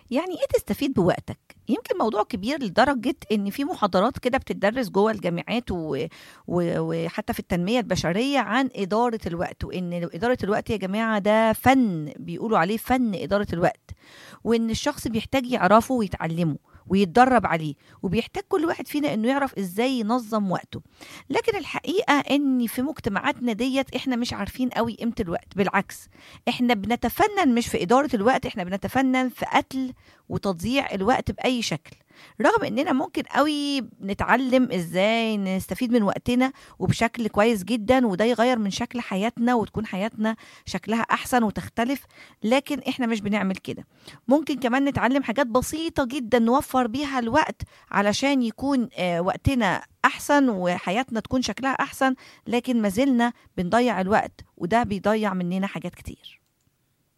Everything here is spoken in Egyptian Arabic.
يعني ايه تستفيد بوقتك يمكن موضوع كبير لدرجة ان في محاضرات كده بتدرس جوه الجامعات و... و... وحتى في التنمية البشرية عن إدارة الوقت وان إدارة الوقت يا جماعة ده فن بيقولوا عليه فن إدارة الوقت وان الشخص بيحتاج يعرفه ويتعلمه ويتدرب عليه وبيحتاج كل واحد فينا انه يعرف ازاي ينظم وقته لكن الحقيقه ان في مجتمعاتنا ديت احنا مش عارفين قوي قيمه الوقت بالعكس احنا بنتفنن مش في اداره الوقت احنا بنتفنن في قتل وتضييع الوقت باي شكل رغم اننا ممكن قوي نتعلم ازاي نستفيد من وقتنا وبشكل كويس جدا وده يغير من شكل حياتنا وتكون حياتنا شكلها احسن وتختلف لكن احنا مش بنعمل كده ممكن كمان نتعلم حاجات بسيطة جدا نوفر بيها الوقت علشان يكون آه، وقتنا احسن وحياتنا تكون شكلها احسن لكن ما زلنا بنضيع الوقت وده بيضيع مننا حاجات كتير